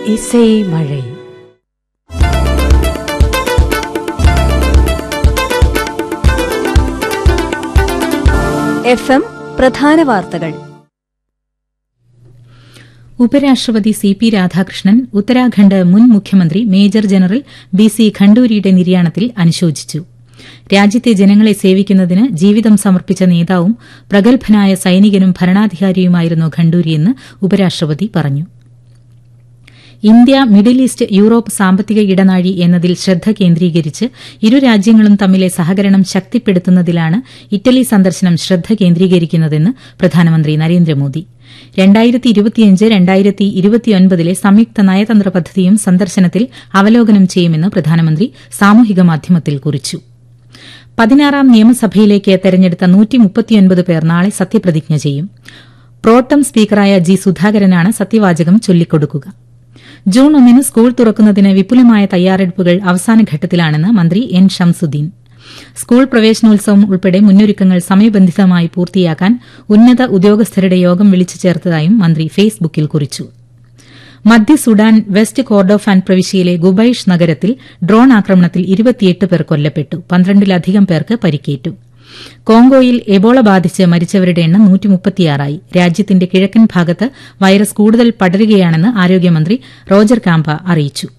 ഇസൈ മഴை F M പ്രധാന വാർത്തകൾ ഉപരാഷ്ട്രപതി സി പി രാധാകൃഷ്ണൻ ഉത്തരാഖണ്ഡ് മുൻ മുഖ്യമന്ത്രി മേജർ ജനറൽ ബി സി ഖണ്ഡൂരിയുടെ നിര്യാണത്തിൽ അനുശോചിച്ചു രാജ്യത്തെ ജനങ്ങളെ സേവിക്കുന്നതിന് ജീവിതം സമർപ്പിച്ച നേതാവും പ്രഗത്ഭനായ സൈനികനും ഭരണാധികാരിയുമായിരുന്നു ഖണ്ഡൂരിയെന്ന് ഉപരാഷ്ട്രപതി പറഞ്ഞു ഇന്ത്യ മിഡിൽ ഈസ്റ്റ് യൂറോപ്പ് സാമ്പത്തിക ഇടനാഴി എന്നതിൽ ശ്രദ്ധ കേന്ദ്രീകരിച്ച് ഇരു രാജ്യങ്ങളും തമ്മിലെ സഹകരണം ശക്തിപ്പെടുത്തുന്നതിലാണ് ഇറ്റലി സന്ദർശനം ശ്രദ്ധ കേന്ദ്രീകരിക്കുന്നതെന്ന് പ്രധാനമന്ത്രി നരേന്ദ്രമോദി രണ്ടായിരത്തി ഇരുപത്തിയഞ്ച് രണ്ടായിരത്തി ഇരുപത്തിയൊൻപതിലെ സംയുക്ത നയതന്ത്ര പദ്ധതിയും സന്ദർശനത്തിൽ അവലോകനം ചെയ്യുമെന്ന് പ്രധാനമന്ത്രി സാമൂഹിക മാധ്യമത്തിൽ കുറിച്ചു പതിനാറാം നിയമസഭയിലേക്ക് തെരഞ്ഞെടുത്ത നൂറ്റിമുപ്പത്തിയൊൻപത് പേർ നാളെ സത്യപ്രതിജ്ഞ ചെയ്യും പ്രോട്ടം സ്പീക്കറായ ജി സുധാകരനാണ് സത്യവാചകം ചൊല്ലിക്കൊടുക്കുക ജൂൺ ഒന്നിന് സ്കൂൾ തുറക്കുന്നതിന് വിപുലമായ തയ്യാറെടുപ്പുകൾ അവസാനഘട്ടത്തിലാണെന്ന് മന്ത്രി എൻ ഷംസുദ്ദീൻ സ്കൂൾ പ്രവേശനോത്സവം ഉൾപ്പെടെ മുന്നൊരുക്കങ്ങൾ സമയബന്ധിതമായി പൂർത്തിയാക്കാൻ ഉന്നത ഉദ്യോഗസ്ഥരുടെ യോഗം വിളിച്ചു ചേർത്തതായും മന്ത്രി ഫേസ്ബുക്കിൽ കുറിച്ചു മധ്യ സുഡാൻ വെസ്റ്റ് കോർഡോഫാൻ പ്രവിശ്യയിലെ ഗുബൈഷ് നഗരത്തിൽ ഡ്രോൺ ആക്രമണത്തിൽ ഇരുപത്തിയെട്ട് പേർ കൊല്ലപ്പെട്ടു പന്ത്രണ്ടിലധികം പേർക്ക് പരിക്കേറ്റു കോങ്കോയിൽ എബോള ബാധിച്ച് മരിച്ചവരുടെ എണ്ണം നൂറ്റിമുപ്പത്തിയാറായി രാജ്യത്തിന്റെ കിഴക്കൻ ഭാഗത്ത് വൈറസ് കൂടുതൽ പടരുകയാണെന്ന് ആരോഗ്യമന്ത്രി റോജർ കാമ്പ അറിയിച്ചു